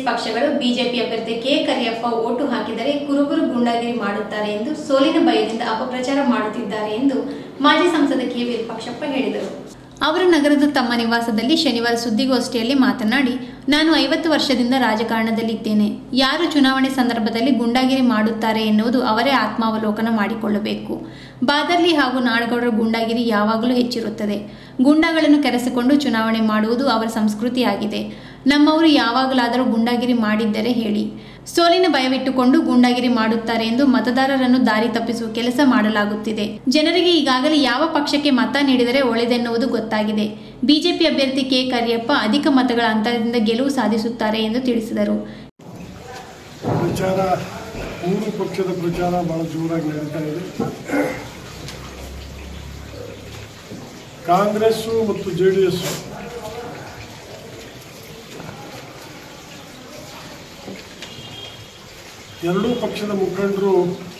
ಪಕ್ಷಗಳು ಬಿಜೆಪಿ ಅಭ್ಯರ್ಥಿ K Kariyappa vote ಹಾಕಿದರೆ ಕುರುಬರು ಗುಂಡಾಗಿರಿ ಮಾಡುತ್ತಾರೆ ಎಂದು ಸೋಲಿನ ಭಯದಿಂದ ಅಪಪ್ರಚಾರ ಮಾಡುತ್ತಿದ್ದಾರೆ ಎಂದು ಮಾಜಿ ಸಂಸದ ಕೆ ವಿರೂಪಾಕ್ಷಪ್ಪ ಹೇಳಿದರು ಅವರು ನಗರದ ತಮ್ಮ ನಿವಾಸದಲ್ಲಿ ಶನಿವಾರ ಸುದ್ದಿಗೋಷ್ಠಿಯಲ್ಲಿ ಮಾತನಾಡಿ ನಾನು ಐವತ್ತು ವರ್ಷದಿಂದ ರಾಜಕಾರಣದಲ್ಲಿದ್ದೇನೆ ಯಾರು ಚುನಾವಣೆ ಸಂದರ್ಭದಲ್ಲಿ ಗುಂಡಾಗಿರಿ ಮಾಡುತ್ತಾರೆ ಎನ್ನುವುದು ಅವರೇ ಆತ್ಮಾವಲೋಕನ ಮಾಡಿಕೊಳ್ಳಬೇಕು ಬಾದರ್ಲಿ ಹಾಗೂ ನಾಡಗೌಡರ ಗುಂಡಾಗಿರಿ ಯಾವಾಗಲೂ ಹೆಚ್ಚಿರುತ್ತದೆ ಗುಂಡಾಗಳನ್ನು ಕೆರೆಸಿಕೊಂಡು ಚುನಾವಣೆ ಮಾಡುವುದು ಅವರ ಸಂಸ್ಕೃತಿಯಾಗಿದೆ ನಮ್ಮವರು ಯಾವಾಗಲಾದರೂ ಗುಂಡಾಗಿರಿ ಮಾಡಿದ್ದರೆ ಹೇಳಿ ಸೋಲಿನ ಭಯವಿಟ್ಟುಕೊಂಡು ಗುಂಡಾಗಿರಿ ಮಾಡುತ್ತಾರೆ ಎಂದು ಮತದಾರರನ್ನು ದಾರಿ ತಪ್ಪಿಸುವ ಕೆಲಸ ಮಾಡಲಾಗುತ್ತಿದೆ ಜನರಿಗೆ ಈಗಾಗಲೇ ಯಾವ ಪಕ್ಷಕ್ಕೆ ಮತ ನೀಡಿದರೆ ಒಳ್ಳೆಯದೆನ್ನುವುದು ಗೊತ್ತಾಗಿದೆ ಬಿಜೆಪಿ ಅಭ್ಯರ್ಥಿ ಕೆ ಕರಿಯಪ್ಪ ಅಧಿಕ ಮತಗಳ ಅಂತರದಿಂದ ಗೆಲುವು ಸಾಧಿಸುತ್ತಾರೆ ಎಂದು ತಿಳಿಸಿದರು ಪ್ರಚಾರ ಮೂರು ಪಕ್ಷದ ಪ್ರಚಾರ ಬಹಳ ಜೋರಾಗಿ ನಡೀತಾ ಇದೆ ಕಾಂಗ್ರೆಸ್ಸು ಮತ್ತು ಜೆ ಡಿ ಎಸ್ ಎರಡೂ ಪಕ್ಷದ ಮುಖಂಡರು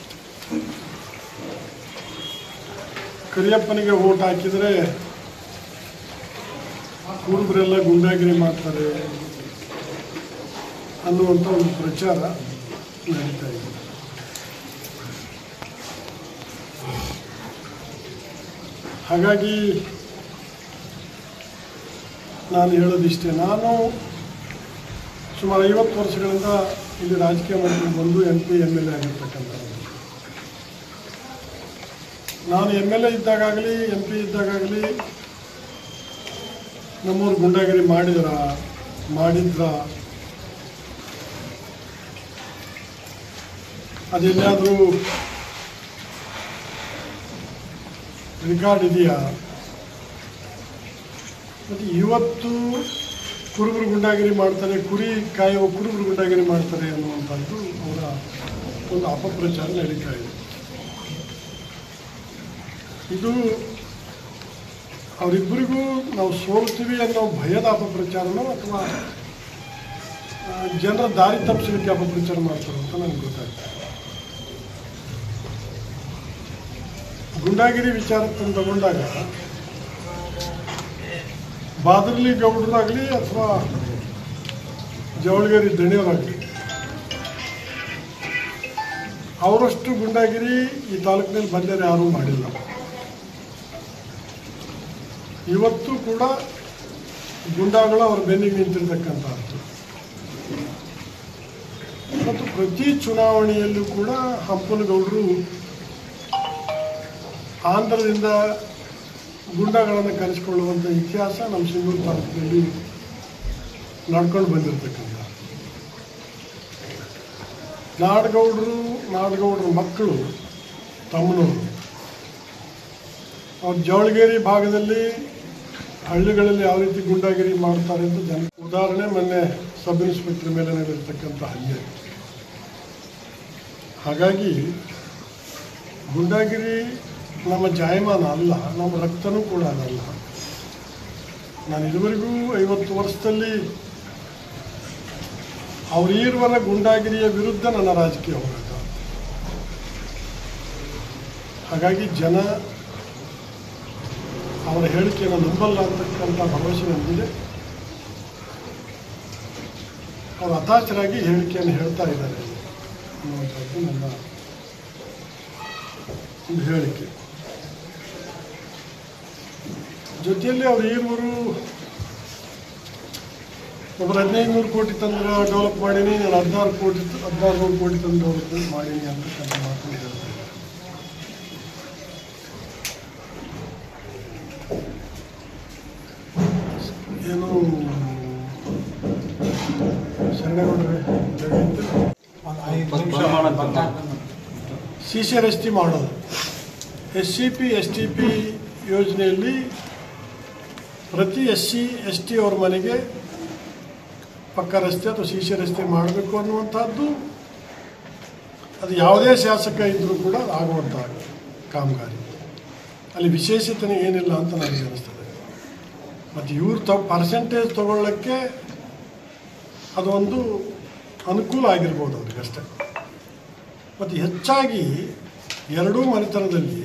ಕರಿಯಪ್ಪನಿಗೆ ಓಟ್ ಹಾಕಿದರೆ ಕುರುಬರೆಲ್ಲ ಗುಂಡಾಗಿರಿ ಮಾಡ್ತಾರೆ ಅನ್ನುವಂಥ ಒಂದು ಪ್ರಚಾರ ನಡೀತಾ ಇದೆ ಹಾಗಾಗಿ ನಾನು ಹೇಳೋದಿಷ್ಟೇ ನಾನು ಸುಮಾರು ಐವತ್ತು ವರ್ಷಗಳಿಂದ ಇಲ್ಲಿ ರಾಜಕೀಯ ಮಾಡ್ಕೊಂಡು ಬಂದು M P M L A ಆಗಿರ್ತಕ್ಕಂಥದ್ದು ನಾನು ಎಮ್ ಎಲ್ ಎ ಇದ್ದಾಗಲಿ ಎಂ ಪಿ ಇದ್ದಾಗಲಿ ನಮ್ಮೂರು ಗುಂಡಾಗಿರಿ ಮಾಡಿದ್ರ ಮಾಡಿದ್ರ ಅದೆಲ್ಲಾದರೂ ರೆಕಾರ್ಡ್ ಇದೆಯಾ ಮತ್ತು ಇವತ್ತು ಕುರುಬರು ಗುಂಡಾಗಿರಿ ಮಾಡ್ತಾರೆ ಕುರಿ ಕಾಯುವ ಕುರುಬರು ಗುಂಡಾಗಿರಿ ಮಾಡ್ತಾರೆ ಅನ್ನುವಂಥದ್ದು ಅವರ ಒಂದು ಅಪಪ್ರಚಾರ ನಡೀತಾ ಇದೆ ಇದು ಅವರಿಬ್ಬರಿಗೂ ನಾವು ಸೋಲ್ತೀವಿ ಅನ್ನೋ ಭಯದ ಅಪಪ್ರಚಾರನೋ ಅಥವಾ ಆ, ಜನರ ದಾರಿ ತಪ್ಪಿಸಲಿಕ್ಕೆ ಅಪಪ್ರಚಾರ ಮಾಡ್ತಾರೆ ಅಂತ ನನಗೆ ಗೊತ್ತಾಗ್ತದೆ ಗುಂಡಾಗಿರಿ ವಿಚಾರಕ್ಕೆ ತಗೊಂಡಾಗ ಬಾದರ್ಲಿ ಗೌಡರಾಗಲಿ ಅಥವಾ ಜವಳಗೇರಿ ದಣಿಯವರಾಗಲಿ ಅವರಷ್ಟು ಗುಂಡಾಗಿರಿ ಈ ತಾಲೂಕಿನಲ್ಲಿ ಬಂದರೆ ಯಾರೂ ಮಾಡಿಲ್ಲ ಇವತ್ತು ಕೂಡ ಗುಂಡಾಗಳು ಅವರ ಬೆನ್ನಿಗೆ ನಿಂತಿರ್ತಕ್ಕಂಥದ್ದು ಮತ್ತು ಪ್ರತಿ ಚುನಾವಣೆಯಲ್ಲೂ ಕೂಡ ಹಂಪನಗೌಡರು ಆಂಧ್ರದಿಂದ ಗುಂಡಾಗಳನ್ನು ಕರೆಸಿಕೊಳ್ಳುವಂಥ ಇತಿಹಾಸ ನಮ್ಮ ಸಿಂಗೂರು ತಾಲೂಕಿನಲ್ಲಿ ನಡ್ಕೊಂಡು ಬಂದಿರತಕ್ಕಂಥ ನಾಡಗೌಡರು ನಾಡಗೌಡರ ಮಕ್ಕಳು ತಮ್ಮನವರು ಅವ್ರ ಜವಳಗೇರಿ ಭಾಗದಲ್ಲಿ ಹಳ್ಳಿಗಳಲ್ಲಿ ಯಾವ ರೀತಿ ಗುಂಡಾಗಿರಿ ಮಾಡ್ತಾರೆ ಅಂತ ಜನ ಉದಾಹರಣೆ ಮೊನ್ನೆ ಸಬ್ ಇನ್ಸ್ಪೆಕ್ಟರ್ ಮೇಲೆ ನಡೆದಿರ್ತಕ್ಕಂಥ ಹಲ್ಲೆ ಹಾಗಾಗಿ ಗುಂಡಾಗಿರಿ ನಮ್ಮ ಜಾಯಮಾನ ಅಲ್ಲ ನಮ್ಮ ರಕ್ತನೂ ಕೂಡ ಅದಲ್ಲ ನಾನು ಇದುವರೆಗೂ ಐವತ್ತು ವರ್ಷದಲ್ಲಿ ಅವ್ರ ಈರುವರ ಗುಂಡಾಗಿರಿಯ ವಿರುದ್ಧ ನನ್ನ ರಾಜಕೀಯ ಹೋರಾಟ ಹಾಗಾಗಿ ಜನ ಅವರ ಹೇಳಿಕೆಯನ್ನು ನಂಬಲ್ಲ ಅಂತಕ್ಕಂಥ ಭರವಸೆ ನನಗಿದೆ ಅವರು ಹತಾಶರಾಗಿ ಹೇಳಿಕೆಯನ್ನು ಹೇಳ್ತಾ ಇದ್ದಾರೆ ಅನ್ನುವಂಥದ್ದು ನನ್ನ ಒಂದು ಹೇಳಿಕೆ ಜೊತೆಯಲ್ಲಿ ಅವ್ರು ಈರುವರು ಒಬ್ಬರು ಹದಿನೈದು ನೂರು ಕೋಟಿ ತಂದ್ರೆ ಡೆವಲಪ್ ಮಾಡೀನಿ ನಾನು ಹದಿನಾರು ಕೋಟಿ ಹದಿನಾರು ನೂರು ಕೋಟಿ ತಂದು ಡೆವಲಪ್ಮೆಂಟ್ ಮಾಡೀನಿ ಅಂತಕ್ಕಂಥ ಮಾತನ್ನು ಹೇಳ್ತಾ ಇದ್ದಾರೆ ಏನು ಶರಣಗೌಡ್ರೆ ಸಿ ಸಿ ಎಸ್ ಟಿ ಮಾಡೋದು S C P S T P ಯೋಜನೆಯಲ್ಲಿ ಪ್ರತಿ ಎಸ್ ಸಿ ಎಸ್ ಟಿ ಅವ್ರ ಮನೆಗೆ ಪಕ್ಕ ರಸ್ತೆ ಅಥವಾ ಸಿ ಸಿ ರಸ್ತೆ ಮಾಡಬೇಕು ಅನ್ನುವಂಥದ್ದು ಅದು ಯಾವುದೇ ಶಾಸಕ ಇದ್ದರೂ ಕೂಡ ಆಗುವಂಥ ಕಾಮಗಾರಿ ಅಲ್ಲಿ ವಿಶೇಷತೆ ಏನಿಲ್ಲ ಅಂತ ನನಗೆ ಅನಿಸ್ತದೆ ಮತ್ತು ಇವ್ರು ತ ಪರ್ಸೆಂಟೇಜ್ ತಗೊಳ್ಳೋಕ್ಕೆ ಅದೊಂದು ಅನುಕೂಲ ಆಗಿರ್ಬೋದು ಅವ್ರಿಗೆ ಅಷ್ಟೇ ಮತ್ತು ಹೆಚ್ಚಾಗಿ ಎರಡೂ ಮನೆತನದಲ್ಲಿ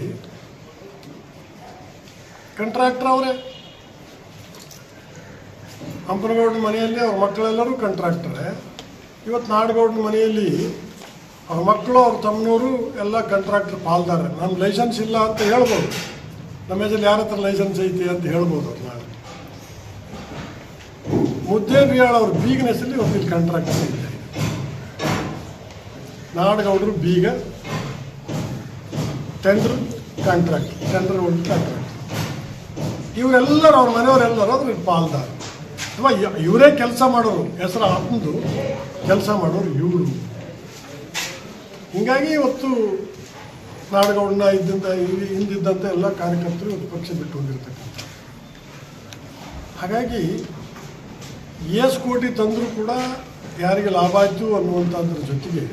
ಕಂಟ್ರಾಕ್ಟರ್ ಅವರೇ ಹಂಪನಗೌಡನ ಮನೆಯಲ್ಲಿ ಅವ್ರ ಮಕ್ಕಳೆಲ್ಲರೂ ಕಂಟ್ರಾಕ್ಟರೇ ಇವತ್ತು ನಾಡಗೌಡನ ಮನೆಯಲ್ಲಿ ಅವ್ರ ಮಕ್ಕಳು ಅವ್ರ ತಮ್ಮನವರು ಎಲ್ಲ ಕಾಂಟ್ರಾಕ್ಟರ್ ಪಾಲ್ದಾರೆ ನನ್ನ ಲೈಸೆನ್ಸ್ ಇಲ್ಲ ಅಂತ ಹೇಳ್ಬೋದು ನಮ್ಮ ಹೆಸರು ಯಾರ ಹತ್ರ ಲೈಸೆನ್ಸ್ ಐತಿ ಅಂತ ಹೇಳ್ಬೋದು ಅವ್ರು ನಾಳೆ ಮುದ್ದೇಬಿಯಾಳ ಅವ್ರ ಬೀಗನ ಹೆಸರಲ್ಲಿ ಒಂದು ಇಲ್ಲಿ ಕಾಂಟ್ರಾಕ್ಟರ್ ಇದೆ ನಾಡಗೌಡರು ಬೀಗ ಟೆಂಡರ್ ಕಾಂಟ್ರಾಕ್ಟ್ ಟೆಂಡರ್ ಒಂದು ಕಾಂಟ್ರಾಕ್ಟ್ ಇವರೆಲ್ಲರೂ ಅವ್ರ ಮನೆಯವರೆಲ್ಲರೂ ಅದ್ರ ಪಾಲ್ದಾರ ಅಥವಾ ಇವರೇ ಕೆಲಸ ಮಾಡೋರು ಹೆಸರು ಹಾಕೊಂಡು ಕೆಲಸ ಮಾಡೋರು ಇವರು ಹೀಗಾಗಿ ಇವತ್ತು ನಾಡಗೌಡನ ಇದ್ದಂಥ ಇಲ್ಲಿ ಹಿಂದಿದ್ದಂಥ ಎಲ್ಲ ಕಾರ್ಯಕರ್ತರು ಇವತ್ತು ಪಕ್ಷ ಬಿಟ್ಟು ಹೋಗಿರ್ತಕ್ಕಂಥ ಹಾಗಾಗಿ ಎಸ್ ಕೋಟಿ ತಂದರೂ ಕೂಡ ಯಾರಿಗೆ ಲಾಭ ಆಯಿತು ಅನ್ನುವಂಥದ್ರ ಜೊತೆಗೆ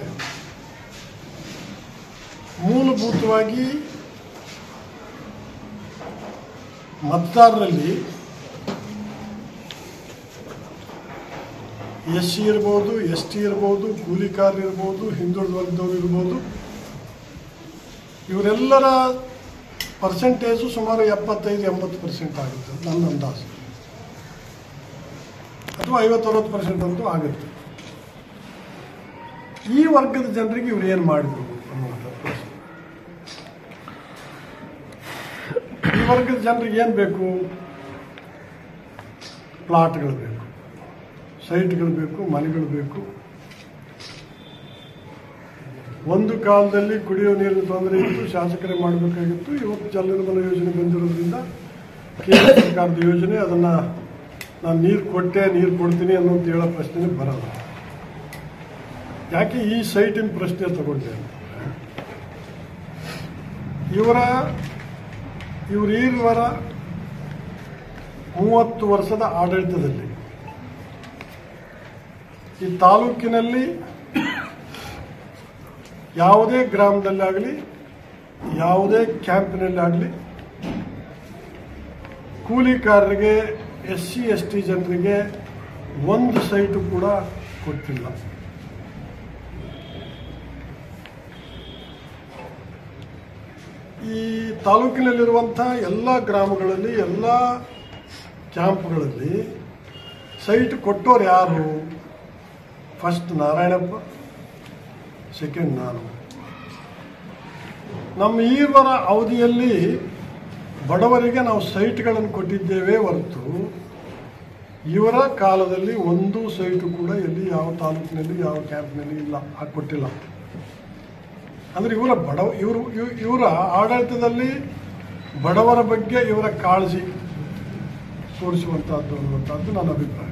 ಮೂಲಭೂತವಾಗಿ ಮತದಾರರಲ್ಲಿ ಎಸ್ ಸಿ ಇರ್ಬೋದು ಎಸ್ ಟಿ ಇರ್ಬೋದು ಕೂಲಿಕಾರರು ಇರ್ಬೋದು ಹಿಂದುಳಿದ ವರ್ಗದವ್ರು ಇರ್ಬೋದು ಇವರೆಲ್ಲರ ಪರ್ಸೆಂಟೇಜು ಸುಮಾರು ಎಪ್ಪತ್ತೈದು ಎಂಬತ್ತು ಪರ್ಸೆಂಟ್ ಆಗುತ್ತೆ ನನ್ನ ಅಂದಾಜು ಅಥವಾ ಐವತ್ತರವತ್ತು ಪರ್ಸೆಂಟ್ ಅಂತೂ ಆಗುತ್ತೆ ಈ ವರ್ಗದ ಜನರಿಗೆ ಇವ್ರು ಏನು ಮಾಡಿದ್ರು ಅನ್ನುವಂಥ ಪ್ರಶ್ನೆ ಈ ವರ್ಗದ ಜನರಿಗೆ ಏನು ಬೇಕು ಪ್ಲಾಟ್ಗಳು ಬೇಕು ಸೈಟ್ಗಳು ಬೇಕು ಮನೆಗಳು ಬೇಕು ಒಂದು ಕಾಲದಲ್ಲಿ ಕುಡಿಯುವ ನೀರಿನ ತೊಂದರೆ ಇತ್ತು ಶಾಸಕರೇ ಮಾಡಬೇಕಾಗಿತ್ತು ಇವತ್ತು ಜಲನಿರ್ಮಲ ಯೋಜನೆ ಬಂದಿರೋದ್ರಿಂದ ಕೇಂದ್ರ ಸರ್ಕಾರದ ಯೋಜನೆ ಅದನ್ನು ನಾನು ನೀರು ಕೊಟ್ಟೆ ನೀರು ಕೊಡ್ತೀನಿ ಅನ್ನೋದು ಹೇಳೋ ಪ್ರಶ್ನೆ ಬರಲ್ಲ ಯಾಕೆ ಈ ಸೈಟಿನ ಪ್ರಶ್ನೆ ತಗೊಂಡೆ ಅಂತ ಇವರ ಇವರು ಈವರ ಮೂವತ್ತು ವರ್ಷದ ಆಡಳಿತದಲ್ಲಿ ಈ ತಾಲೂಕಿನಲ್ಲಿ ಯಾವುದೇ ಗ್ರಾಮದಲ್ಲಾಗಲಿ ಯಾವುದೇ ಕ್ಯಾಂಪಿನಲ್ಲಾಗಲಿ ಕೂಲಿಕಾರರಿಗೆ ಎಸ್ ಸಿ ಎಸ್ ಟಿ ಜನರಿಗೆ ಒಂದು ಸೈಟು ಕೂಡ ಕೊಟ್ಟಿಲ್ಲ ಈ ತಾಲೂಕಿನಲ್ಲಿರುವಂಥ ಎಲ್ಲ ಗ್ರಾಮಗಳಲ್ಲಿ ಎಲ್ಲ ಕ್ಯಾಂಪ್ಗಳಲ್ಲಿ ಸೈಟ್ ಕೊಟ್ಟೋರು ಯಾರು ಫಸ್ಟ್ ನಾರಾಯಣಪ್ಪ ಸೆಕೆಂಡ್ ನಾನು ನಮ್ಮ ಈವರ ಅವಧಿಯಲ್ಲಿ ಬಡವರಿಗೆ ನಾವು ಸೈಟ್ಗಳನ್ನು ಕೊಟ್ಟಿದ್ದೇವೆ ಹೊರತು ಇವರ ಕಾಲದಲ್ಲಿ ಒಂದು ಸೈಟು ಕೂಡ ಎಲ್ಲಿ ಯಾವ ತಾಲೂಕಿನಲ್ಲಿ ಯಾವ ಕ್ಯಾಂಪ್ನಲ್ಲಿ ಇಲ್ಲ ಹಾಗೆ ಕೊಟ್ಟಿಲ್ಲ ಅಂದರೆ ಇವರ ಬಡವ ಇವರು ಇವ್- ಇವರ ಆಡಳಿತದಲ್ಲಿ ಬಡವರ ಬಗ್ಗೆ ಇವರ ಕಾಳಜಿ ತೋರಿಸುವಂತಹದ್ದು ಅನ್ನುವಂಥದ್ದು ನನ್ನ ಅಭಿಪ್ರಾಯ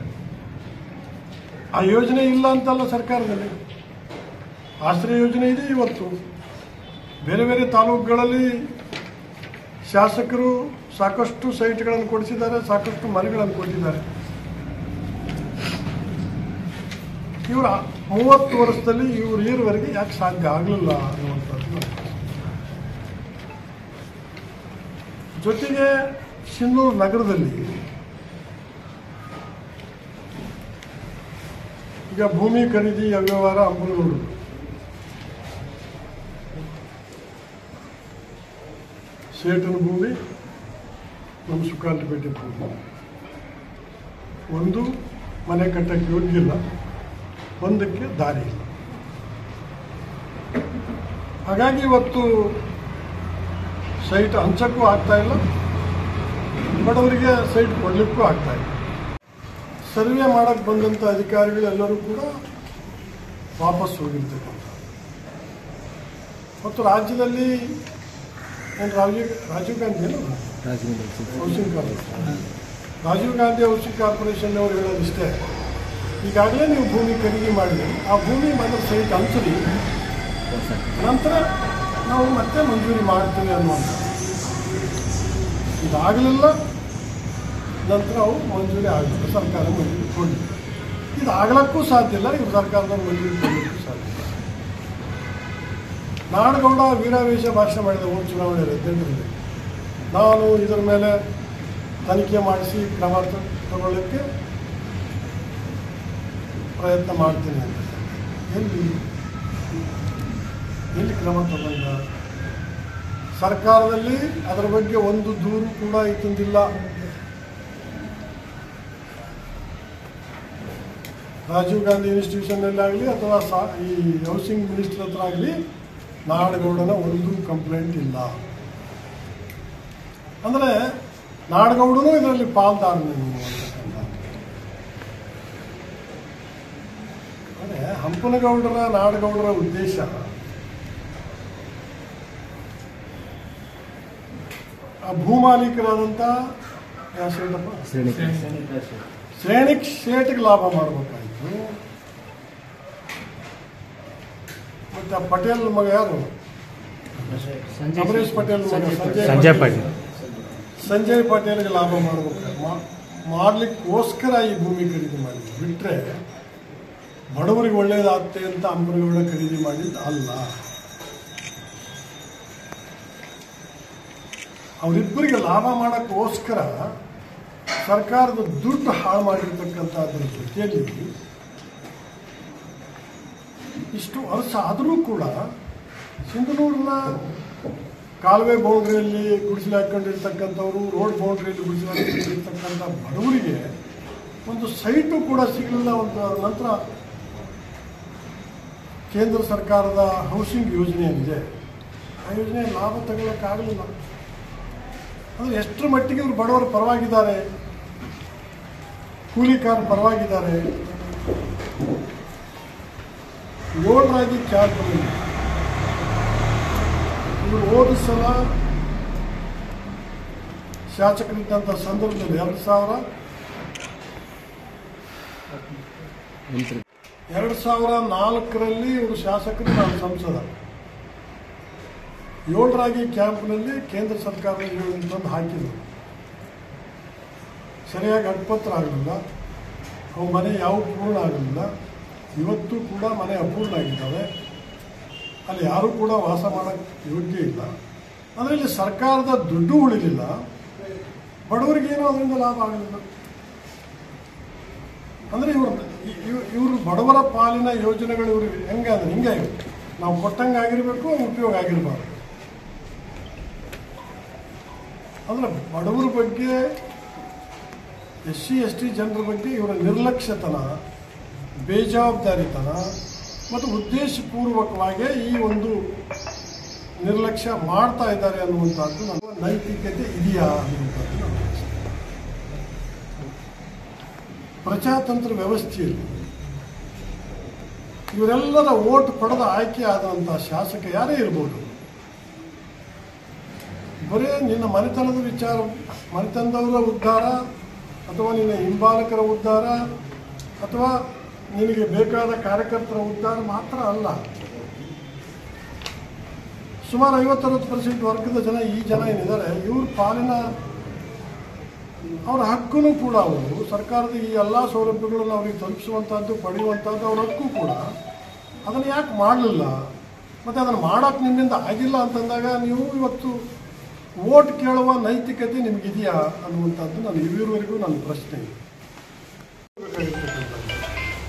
ಆ ಯೋಜನೆ ಇಲ್ಲ ಅಂತಲ್ಲ ಸರ್ಕಾರದಲ್ಲಿ ಆಶ್ರಯ ಯೋಜನೆ ಇದೆ ಇವತ್ತು ಬೇರೆ ಬೇರೆ ತಾಲೂಕುಗಳಲ್ಲಿ ಶಾಸಕರು ಸಾಕಷ್ಟು ಸೈಟ್ಗಳನ್ನು ಕೊಡಿಸಿದ್ದಾರೆ ಸಾಕಷ್ಟು ಮನೆಗಳನ್ನು ಕೊಟ್ಟಿದ್ದಾರೆ ಇವರ ಮೂವತ್ತು ವರ್ಷದಲ್ಲಿ ಇವರು ಈರುವರೆಗೆ ಯಾಕೆ ಸಾಧ್ಯ ಆಗಲಿಲ್ಲ ಅನ್ನುವಂಥದ್ದು ನನ್ನ ಪ್ರಶ್ನೆ. ಜೊತೆಗೆ ಸಿಂಧೂರು ನಗರದಲ್ಲಿ ಈಗ ಭೂಮಿ ಖರೀದಿ ಅವ್ಯವಹಾರ ಅಂಬಲಗೌಡರು ಸೇಟನ ಭೂಮಿ ನಮ್ಮ ಸುಕಾಲಪೇಟೆ ಭೂಮಿ ಒಂದು ಮನೆ ಕಟ್ಟಕ್ಕೆ ಯೋಗ್ಯ ಇಲ್ಲ ಒಂದಕ್ಕೆ ದಾರಿ ಇಲ್ಲ ಹಾಗಾಗಿ ಇವತ್ತು ಸೈಟ್ ಹಂಚಕ್ಕೂ ಆಗ್ತಾ ಇಲ್ಲ ಬಡವರಿಗೆ ಸೈಟ್ ಕೊಡಲಿಕ್ಕೂ ಆಗ್ತಾ ಇಲ್ಲ ಸರ್ವೆ ಮಾಡಕ್ಕೆ ಬಂದಂಥ ಅಧಿಕಾರಿಗಳೆಲ್ಲರೂ ಕೂಡ ವಾಪಸ್ ಹೋಗಿರ್ತಕ್ಕಂಥ ಮತ್ತು ರಾಜ್ಯದಲ್ಲಿ ಏನು ರಾಜೀವ್ ರಾಜೀವ್ ಗಾಂಧಿ ಏನು housing corporation Rajiv Gandhi housing corporation ಅವರು ಹೇಳೋದಿಷ್ಟೇ ಈಗಾಗಲೇ ನೀವು ಭೂಮಿ ಖರೀದಿ ಮಾಡಿ ಆ ಭೂಮಿ ಮೊದಲು ಸೈಟ್ ಹಂಚಲಿ ನಂತರ ನಾವು ಮತ್ತೆ ಮಂಜೂರಿ ಮಾಡ್ತೀವಿ ಅನ್ನುವಂಥ ಇದಾಗಲಿಲ್ಲ ನಂತರ ಅವು ಮಂಜೂರಿ ಆಗಬೇಕು ಸರ್ಕಾರ ಮಂಜೂರಿ ಕೊಡಲಿ ಇದು ಆಗ್ಲಕ್ಕೂ ಸಾಧ್ಯ ಇಲ್ಲ ಇದು ಸರ್ಕಾರದವ್ರು ಮಂಜೂರಿ ಕೊಡಲಿಕ್ಕೂ ಸಾಧ್ಯ ಇಲ್ಲ ನಾಡಗೌಡ ವೀರಾವೇಶ ಭಾಷಣ ಮಾಡಿದ ಒಂದು ಚುನಾವಣೆಯಲ್ಲಿ ಹದಿನೆಂಟರಲ್ಲಿ ನಾನು ಇದರ ಮೇಲೆ ತನಿಖೆ ಮಾಡಿಸಿ ಕ್ರಮ ತ- ತಗೊಳ್ಳಿಕ್ಕೆ ಪ್ರಯತ್ನ ಮಾಡ್ತೀನಿ ಅಂತ ಎಲ್ಲಿ ಎಲ್ಲಿ ಕ್ರಮ ತಗೊಂಡ ಸರ್ಕಾರದಲ್ಲಿ ಅದರ ಬಗ್ಗೆ ಒಂದು ದೂರು ಕೂಡ ಇತ್ತಂದಿಲ್ಲ ರಾಜೀವ್ ಗಾಂಧಿ ಇನ್ಸ್ಟಿಟ್ಯೂಷನ್ನಲ್ಲಾಗಲಿ ಅಥವಾ ಸಾ ಈ ಹೌಸಿಂಗ್ ಮಿನಿಸ್ಟರ್ ಹತ್ರ ಆಗಲಿ ನಾಡಗೌಡನ ಒಂದು ಕಂಪ್ಲೇಂಟ್ ಇಲ್ಲ ಅಂದರೆ ನಾಡಗೌಡನು ಇದರಲ್ಲಿ ಪಾಲ್ದಾರನು ಅಂತಕ್ಕಂಥ ಅಂದರೆ ಹಂಪನಗೌಡರ ನಾಡಗೌಡರ ಉದ್ದೇಶ ಆ ಭೂಮಾಲೀಕರಾದಂಥ ಯಾವ ಶೇಟಪ್ಪ ಶ್ರೇಣಿಕ್ ಶೇಟ್ಗೆ ಲಾಭ ಮಾಡಬೇಕಾಯ್ತು ಮತ್ತೆ ಆ ಪಟೇಲ್ ಮಗ ಯಾರು ಅಮರೀಶ್ ಪಟೇಲ್ ಮಗ ಸಂಜಯ್ ಸಂಜಯ್ ಪಟೇಲ್. ಪಾಟೀಲ್ ಸಂಜಯ್ ಪಟೇಲ್ಗೆ ಲಾಭ ಮಾಡಬೇಕು ಮಾಡ್ಲಿಕ್ಕೋಸ್ಕರ ಈ ಭೂಮಿ ಖರೀದಿ ಮಾಡಿದ್ರು ಬಿಟ್ರೆ ಬಡವರಿಗೆ ಒಳ್ಳೇದಾಗ್ತೆ ಅಂತ ಅಂಬನಗೌಡ ಖರೀದಿ ಮಾಡಿದ್ದು ಅಲ್ಲ ಅವರಿಬ್ಬರಿಗೆ ಲಾಭ ಮಾಡೋಕ್ಕೋಸ್ಕರ ಸರ್ಕಾರದ ದುಡ್ಡು ಹಾಳು ಮಾಡಿರ್ತಕ್ಕಂಥದ್ರ ಜೊತೆಯಲ್ಲಿ ಇಷ್ಟು ವರ್ಷ ಆದರೂ ಕೂಡ ಸಿಂಧನೂರಿನ ಕಾಲುವೆ ಬೌಂಡ್ರಿಯಲ್ಲಿ ಗುಡಿಸಲು ಹಾಕೊಂಡಿರ್ತಕ್ಕಂಥವ್ರು ರೋಡ್ ಬೌಂಡ್ರಿಯಲ್ಲಿ ಗುಡಿಸಲು ಹಾಕೊಂಡಿರ್ತಕ್ಕಂಥ ಬಡವರಿಗೆ ಒಂದು ಸೈಟು ಕೂಡ ಸಿಗಲಿಲ್ಲ ಒಂದು ನಂತರ ಕೇಂದ್ರ ಸರ್ಕಾರದ ಹೌಸಿಂಗ್ ಯೋಜನೆ ಏನಿದೆ ಆ ಯೋಜನೆ ಲಾಭ ತಗೊಳ್ಳೋಕ್ಕಾಗಲಿಲ್ಲ ಅಂದರೆ ಎಷ್ಟರ ಮಟ್ಟಿಗೆ ಇವರು ಬಡವರ ಪರವಾಗಿದ್ದಾರೆ ಕೂಲಿಕಾರ ಪರವಾಗಿದ್ದಾರೆ ಲೋಡ್ರಾಗಿ ಕ್ಯಾಬ್ನಲ್ಲಿ ಇವರು ಹೋದ ಸಲ ಶಾಸಕರಿದ್ದಂಥ ಸಂದರ್ಭದಲ್ಲಿ ಎರಡು ಸಾವಿರ ಎರಡು ಸಾವಿರ ನಾಲ್ಕರಲ್ಲಿ ಇವರು ಶಾಸಕರು ನಾನು ಸಂಸದ ಏಳರಾಗಿ ಕ್ಯಾಂಪ್ನಲ್ಲಿ ಕೇಂದ್ರ ಸರ್ಕಾರದ ಯೋಜನೆ ತಂದು ಹಾಕಿದರು ಸರಿಯಾಗಿ ಹಕ್ಪತ್ರ ಆಗಲಿಲ್ಲ ಅವು ಮನೆ ಯಾವ ಪೂರ್ಣ ಆಗಲಿಲ್ಲ ಇವತ್ತು ಕೂಡ ಮನೆ ಅಪೂರ್ಣ ಆಗಿದ್ದಾವೆ ಅಲ್ಲಿ ಯಾರೂ ಕೂಡ ವಾಸ ಮಾಡೋಕ್ಕೆ ಯೋಗ್ಯ ಇಲ್ಲ ಅಂದರೆ ಇಲ್ಲಿ ಸರ್ಕಾರದ ದುಡ್ಡು ಉಳಿಲಿಲ್ಲ ಬಡವರಿಗೇನೂ ಅದರಿಂದ ಲಾಭ ಆಗಲಿಲ್ಲ ಅಂದರೆ ಇವರು ಇವರು ಬಡವರ ಪಾಲಿನ ಯೋಜನೆಗಳು ಇವ್ರಿಗೆ ಹೆಂಗೆ ಅಂದ್ರೆ ಹಿಂಗೆ ಇವೆ. ನಾವು ಕೊಟ್ಟಂಗೆ ಆಗಿರಬೇಕು ಉಪಯೋಗ ಆಗಿರಬಾರ್ದು ಅಂದರೆ ಬಡವರ ಬಗ್ಗೆ ಎಸ್ ಸಿ ಎಸ್ ಟಿ ಜನರ ಬಗ್ಗೆ ಇವರ ನಿರ್ಲಕ್ಷ್ಯತನ ಬೇಜವಾಬ್ದಾರಿತನ ಮತ್ತು ಉದ್ದೇಶಪೂರ್ವಕವಾಗಿ ಈ ಒಂದು ನಿರ್ಲಕ್ಷ್ಯ ಮಾಡ್ತಾ ಇದ್ದಾರೆ ಅನ್ನುವಂಥದ್ದು ನಮ್ಮ ನೈತಿಕತೆ ಇದೆಯಾ ಅನ್ನುವಂಥದ್ದು ನನ್ನ ಪ್ರಶ್ನೆ. ಪ್ರಜಾತಂತ್ರ ವ್ಯವಸ್ಥೆಯಲ್ಲಿ ಇವರೆಲ್ಲರ ಓಟ್ ಪಡೆದ ಆಯ್ಕೆ ಆದಂಥ ಶಾಸಕ ಯಾರೇ ಇರ್ಬೋದು ಬರೀ ನಿನ್ನ ಮನೆತನದ ವಿಚಾರ ಮನೆತನದವರ ಉದ್ಧಾರ ಅಥವಾ ನಿನ್ನ ಹಿಂಬಾಲಕರ ಉದ್ಧಾರ ಅಥವಾ ನಿನಗೆ ಬೇಕಾದ ಕಾರ್ಯಕರ್ತರ ಉದ್ಧಾರ ಮಾತ್ರ ಅಲ್ಲ ಸುಮಾರು ಐವತ್ತರವತ್ತು ಪರ್ಸೆಂಟ್ ವರ್ಗದ ಜನ ಈ ಜನ ಏನಿದ್ದಾರೆ ಇವ್ರ ಪಾಲಿನ ಅವರ ಹಕ್ಕೂ ಕೂಡ ಅವರು ಸರ್ಕಾರದ ಈ ಎಲ್ಲ ಸೌಲಭ್ಯಗಳನ್ನು ಅವರಿಗೆ ತಲುಪಿಸುವಂಥದ್ದು ಪಡೆಯುವಂಥದ್ದು ಅವ್ರ ಹಕ್ಕು ಕೂಡ ಅದನ್ನು ಯಾಕೆ ಮಾಡಲಿಲ್ಲ ಮತ್ತು ಅದನ್ನು ಮಾಡೋಕ್ಕೆ ನಿಮ್ಮಿಂದ ಆಗಿಲ್ಲ ಅಂತಂದಾಗ ನೀವು ಇವತ್ತು ಓಟ್ ಕೇಳುವ ನೈತಿಕತೆ ನಿಮಗಿದೆಯಾ ಅನ್ನುವಂಥದ್ದು ನಾನು ಇಲ್ಲಿವರೆಗೂ ನನ್ನ ಪ್ರಶ್ನೆ ಇದೆ ಬೇಕಾಗಿರ್ತಕ್ಕಂಥದ್ದು.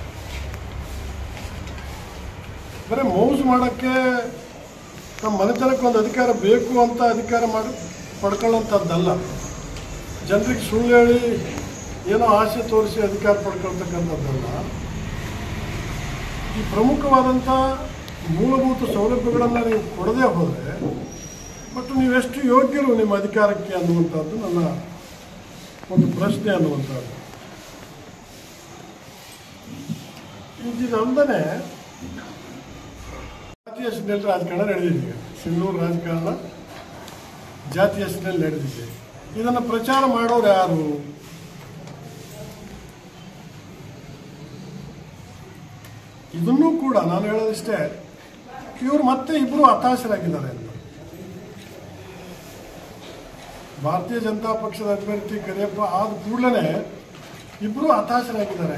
ಬರೀ ಮೌಸ್ ಮಾಡೋಕ್ಕೆ ನಮ್ಮ ಮನೆತನಕ್ಕೆ ಒಂದು ಅಧಿಕಾರ ಬೇಕು ಅಂತ ಅಧಿಕಾರ ಮಾಡಿ ಪಡ್ಕೊಳ್ಳೋಂಥದ್ದಲ್ಲ ಜನರಿಗೆ ಸುಳ್ಳು ಹೇಳಿ ಏನೋ ಆಸೆ ತೋರಿಸಿ ಅಧಿಕಾರ ಪಡ್ಕೊಳ್ತಕ್ಕಂಥದ್ದಲ್ಲ ಈ ಪ್ರಮುಖವಾದಂಥ ಮೂಲಭೂತ ಸೌಲಭ್ಯಗಳನ್ನು ನೀವು ಕೊಡದೇ ಹೋದರೆ ಮತ್ತು ನೀವೆಷ್ಟು ಯೋಗ್ಯರು ನಿಮ್ಮ ಅಧಿಕಾರಕ್ಕೆ ಅನ್ನುವಂಥದ್ದು ನನ್ನ ಒಂದು ಪ್ರಶ್ನೆ ಅನ್ನುವಂಥದ್ದು ಇದಲ್ಲದೆ ಜಾತಿ ಹೆಸರಿನಲ್ಲಿ ರಾಜಕಾರಣ ನಡೆದಿದೆ ಈಗ ಸಿನ್ನೂರು ರಾಜಕಾರಣ ಜಾತಿ ಹೆಸರಿನಲ್ಲಿ ನಡೆದಿದೆ ಇದನ್ನು ಪ್ರಚಾರ ಮಾಡೋರು ಯಾರು ಇದನ್ನೂ ಕೂಡ ನಾನು ಹೇಳೋದಿಷ್ಟೇ ಇವರು ಮತ್ತೆ ಇಬ್ಬರು ಹತಾಶರಾಗಿದ್ದಾರೆ ಅಂತ ಭಾರತೀಯ ಜನತಾ ಪಕ್ಷದ ಅಭ್ಯರ್ಥಿ ಕರಿಯಪ್ಪ ಆದ ಕೂಡಲೇ ಇಬ್ಬರು ಹತಾಶರಾಗಿದ್ದಾರೆ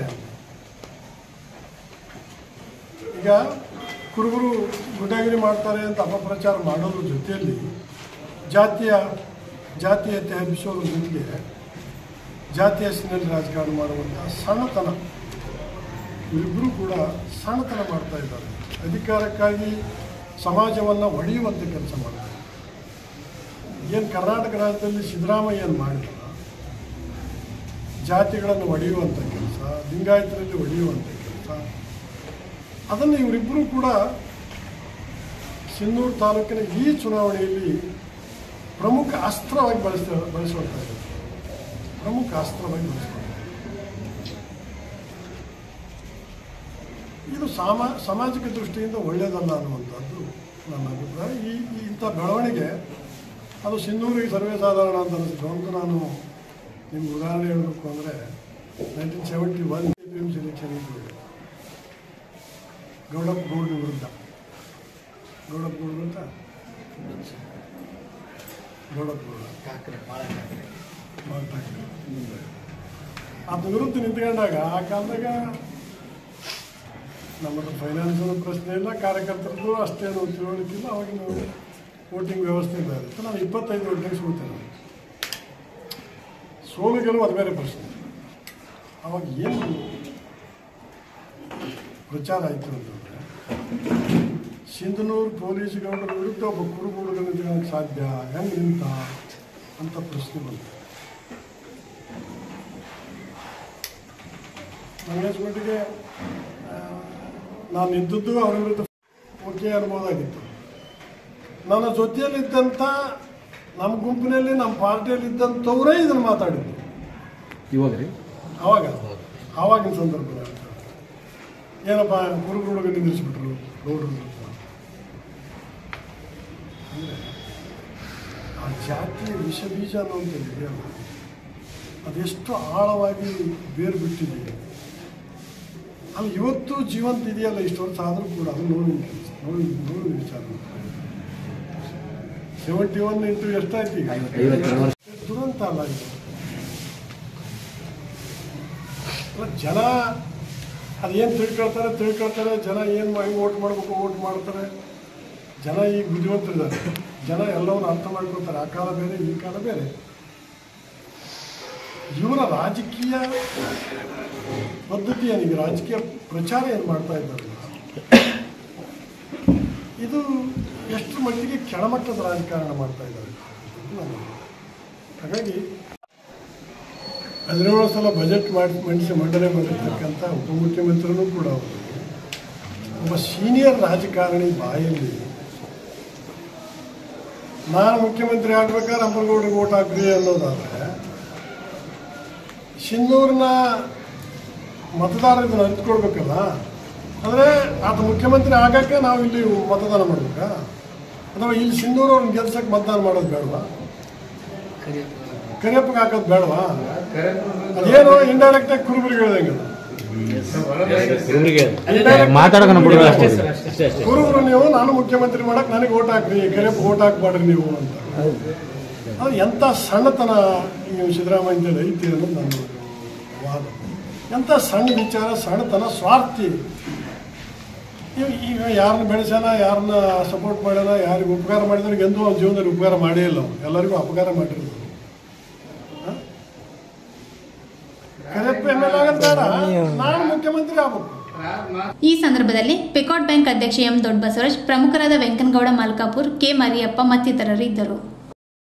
ಈಗ ಕುರುಬರು ಗುಂಡಾಗಿರಿ ಮಾಡ್ತಾರೆ ಅಂತ ಅಪಪ್ರಚಾರ ಮಾಡೋದ್ರ ಜೊತೆಯಲ್ಲಿ ಜಾತಿಯ ಜಾತೀಯತೆ ಹಬ್ಬಿಸೋದ್ರ ಜೊತೆಗೆ ಜಾತಿ ಹೆಸರಿನಲ್ಲಿ ರಾಜಕಾರಣ ಮಾಡುವಂಥ ಸಣ್ಣತನ ಇವರಿಬ್ಬರು ಕೂಡ ಸಣ್ಣತನ ಮಾಡ್ತಾ ಇದ್ದಾರೆ ಅಧಿಕಾರಕ್ಕಾಗಿ ಸಮಾಜವನ್ನು ಒಡೆಯುವಂಥ ಕೆಲಸ ಮಾಡ್ತಾರೆ ಏನು ಕರ್ನಾಟಕ ರಾಜ್ಯದಲ್ಲಿ ಸಿದ್ದರಾಮಯ್ಯ ಏನು ಮಾಡಿದ ಜಾತಿಗಳನ್ನು ಒಡೆಯುವಂಥ ಕೆಲಸ ಲಿಂಗಾಯತರಲ್ಲಿ ಒಡೆಯುವಂಥ ಕೆಲಸ ಸರ್ ಅದನ್ನು ಇವರಿಬ್ಬರು ಕೂಡ ಸಿನ್ನೂರು ತಾಲೂಕಿನ ಈ ಚುನಾವಣೆಯಲ್ಲಿ ಪ್ರಮುಖ ಅಸ್ತ್ರವಾಗಿ ಬಳಸ್ತಾ ಬಳಸ್ಕೊಳ್ತಾ ಇದ್ದಾರೆ ಪ್ರಮುಖ ಅಸ್ತ್ರವಾಗಿ ಬಳಸ್ಕೊಳ್ತಾರೆ ಇದು ಸಾಮ ಸಾಮಾಜಿಕ ದೃಷ್ಟಿಯಿಂದ ಒಳ್ಳೆಯದಲ್ಲ ಅನ್ನುವಂಥದ್ದು ನನ್ನ ಅಭಿಪ್ರಾಯ ಈ ಈ ಇಂಥ ಬೆಳವಣಿಗೆ ಅದು ಸಿಂಧೂರಿಗೆ ಸರ್ವೇ ಸಾಧಾರಣ ಅಂತ ಅನಿಸ್ತು ಅಂತ ನಾನು ನಿಮ್ಗೆ ಉದಾಹರಣೆ ಹೇಳಬೇಕು ಅಂದರೆ nineteen seventy one P M selection ಇದ್ದು ಗೌಡಪ್ಪ ಗೌಡ್ರ ವಿರುದ್ಧ ಗೌಡಪ್ಪ ಗೌಡ್ರು ಅಂತ ಗೌಡಪ್ಪ ಗೌಡ ಮಾಡ್ತಾರೆ ಅದ್ರ ವಿರುದ್ಧ ನಿಂತ್ಕೊಂಡಾಗ ಆ ಕಾಲದಾಗ ನಮ್ಮದು ಫೈನಾನ್ಸ್ ಪ್ರಶ್ನೆ ಇಲ್ಲ ಕಾರ್ಯಕರ್ತರದ್ದು ಅಷ್ಟೇನು ತಿಳುವಳಿಕಿಲ್ಲ ಅವಾಗಿನ ವೋಟಿಂಗ್ ವ್ಯವಸ್ಥೆ ಇತ್ತು ನಾನು ಇಪ್ಪತ್ತೈದು ವೋಟಿಂಗ್ ಸೋತೇನೆ ಸೋಲು ಗೆಲುವು ಅದು ಬೇರೆ ಪ್ರಶ್ನೆ ಅವಾಗ ಏನು ಪ್ರಚಾರ ಆಯಿತು ಅಂತಂದರೆ ಸಿಂಧನೂರು ಪೊಲೀಸ್ ಗೌಡರ ವಿರುದ್ಧ ಒಬ್ಬ ಕುರುಬುಡುಗ ನಿಂತ್ಕೊಳ್ಳೋಕೆ ಸಾಧ್ಯ ಹೆಂಗೆ ನಿಂತ ಅಂತ ಪ್ರಶ್ನೆ ಬಂತು ನನಗೆ ಮಟ್ಟಿಗೆ ಆ, ನಾನು ಇದ್ದದ್ದು ಅವರ ವಿರುದ್ಧ ಓಕೆ ಅನ್ಬೋದಾಗಿತ್ತು ನನ್ನ ಜೊತೆಯಲ್ಲಿದ್ದಂಥ ನಮ್ಮ ಗುಂಪಿನಲ್ಲಿ ನಮ್ಮ ಪಾರ್ಟಿಯಲ್ಲಿ ಇದ್ದಂಥವರೇ ಇದನ್ನು ಮಾತಾಡಿದ್ದು ಇವಾಗ ರೀ ಆವಾಗ ಆವಾಗಿನ ಸಂದರ್ಭದಲ್ಲಿ ಏನಪ್ಪ ಕುರುಬ ಹುಡುಗ ನಿಂದಿರಿಸ್ಬಿಟ್ರು ಗೌಡ್ರು ಅಂತ. ಅಂದ್ರೆ ಆ ಜಾತಿಯ ವಿಷ ಬೀಜ ಅನ್ನೋದು ಇದೆಯಲ್ಲ ಅದೆಷ್ಟು ಆಳವಾಗಿ ಬೇರು ಬಿಟ್ಟಿದೆ ಅದು ಇವತ್ತು ಜೀವಂತ ಇದೆಯಲ್ಲ ಇಷ್ಟು ವರ್ಷ ಆದರೂ ಕೂಡ ಅದು ನೋವಿನ ಕೆಲಸ ನೋವಿನ ನೋವಿನ ವಿಚಾರ ಸೆವೆಂಟಿ ಒನ್ ಇಂಟು ಎಷ್ಟಾಯ್ತು ಈಗ ಐವತ್ತೆರಡು ವರ್ಷ ದುರಂತ ಅಲ್ಲ ಇದು ಅಲ್ಲ, ಜನ ಅದೇನು ತಿಳ್ಕೊಳ್ತಾರೆ ತಿಳ್ಕೊಳ್ತಾರೆ ಜನ ಏನು ಹೆಂಗೆ ಓಟ್ ಮಾಡಬೇಕು ಓಟ್ ಮಾಡ್ತಾರೆ ಜನ ಈಗ ಬುದ್ಧಿವಂತರಿದ್ದಾರೆ ಜನ ಎಲ್ಲವನ್ನು ಅರ್ಥ ಮಾಡ್ಕೊಳ್ತಾರೆ ಆ ಕಾಲ ಬೇರೆ ಈ ಕಾಲ ಬೇರೆ ಇವರ ರಾಜಕೀಯ ಪದ್ಧತಿ ಏನಿದೆ ರಾಜಕೀಯ ಪ್ರಚಾರ ಏನು ಮಾಡ್ತಾ ಇದ್ದಾರಲ್ಲ ಇದು ಎಷ್ಟು ಮಟ್ಟಿಗೆ ಕೆಳಮಟ್ಟದ ರಾಜಕಾರಣ ಮಾಡ್ತಾ ಇದ್ದಾರೆ ಅಂತ ನನ್ನ ಹಾಗಾಗಿ ಹದಿನೇಳು ಸಲ ಬಜೆಟ್ ಮಾಡಿ ಮಂಡಿಸಿ ಮಂಡನೆ ಮಾಡಿರ್ತಕ್ಕಂಥ ಉಪಮುಖ್ಯಮಂತ್ರಿನೂ ಕೂಡ ಅವರು ಒಬ್ಬ ಸೀನಿಯರ್ ರಾಜಕಾರಣಿ ಬಾಯಲ್ಲಿ ನಾನು ಮುಖ್ಯಮಂತ್ರಿ ಆಗ್ಬೇಕಾದ್ರೆ ಅಂಬರಗೌಡರಿಗೆ ಓಟ್ ಹಾಕ್ರಿ ಅನ್ನೋದಾದ್ರೆ ಸಿಂಧೂರಿನ ಮತದಾರರು ಇದನ್ನು ಅರಿತುಕೊಳ್ಬೇಕಲ್ಲ ಅಂದರೆ ಆತ ಮುಖ್ಯಮಂತ್ರಿ ಆಗಕ್ಕೆ ನಾವು ಇಲ್ಲಿ ಮತದಾನ ಮಾಡ್ಬೇಕಾ ಅಥವಾ ಇಲ್ಲಿ ಸಿಂಧೂರು ಅವ್ರನ್ನ ಗೆಲ್ಸಕ್ಕೆ ಮತದಾನ ಮಾಡೋದು ಬೇಡವಾ ಕರಿಯಪ್ಪಗೆ ಹಾಕೋದು ಬೇಡವಾ ಅದೇನು ಇಂಡೈರೆಕ್ಟ್ ಆಗಿ ಕುರುಬರಿಗೆ ಹೇಳ್ದಂಗೆ ಮಾತಾಡೋಣ ಬಿಡುವ ಅಷ್ಟೇ ಅಷ್ಟೇ ಅಷ್ಟೇ ಕುರುಬರು ನೀವು ನಾನು ಮುಖ್ಯಮಂತ್ರಿ ಮಾಡಕ್ ನನಗೆ ಓಟ್ ಹಾಕ್ರಿ ಕರಿಯಪ್ಪ ಓಟ್ ಹಾಕ್ಬಾಡ್ರಿ ನೀವು ಅಂತ ಅದು ಎಂಥ ಸಣ್ಣತನ ಈ ಸಿದ್ದರಾಮಯ್ಯ ಐತಿ ಅನ್ನೋದು ನನ್ನ ವಾದ ಎಂಥ ಸಣ್ಣ ವಿಚಾರ ಸಣ್ಣತನ ಸ್ವಾರ್ಥಿ ಇವ್- ಈಗ ಯಾರನ್ನ ಬೆಳೆಸ್ಯಾನ ಯಾರನ್ನ ಸಪೋರ್ಟ್ ಮಾಡ್ಯಾನ ಯಾರಿಗೆ ಉಪಕಾರ ಮಾಡಿದವ್ರಿಗೆ ಎಂದೂ ಅವ್ನ ಜೀವನದಲ್ಲಿ ಉಪಕಾರ ಮಾಡೇ ಇಲ್ಲ ಅವ್ನು ಎಲ್ಲರಿಗೂ ಅಪಕಾರ ಮಾಡಿರೋದು ಹ? ಕರಿಯಪ್ಪ ಎಮ್ ಎಲ್ ಆಗಂತಾರ ನಾನು ಮುಖ್ಯಮಂತ್ರಿ ಆಗ್ಬೇಕು ಈ ಸಂದರ್ಭದಲ್ಲಿ ಪೆಕಾಟ್ ಬ್ಯಾಂಕ್ ಅಧ್ಯಕ್ಷ ಎಂ ದೊಡ್ಡಬಸವರಾಜ್ ಪ್ರಮುಖರಾದ ವೆಂಕನಗೌಡ ಮಲ್ಕಾಪುರ್ ಕೆ ಮರಿಯಪ್ಪ ಮತ್ತಿತರರು ಇದ್ದರು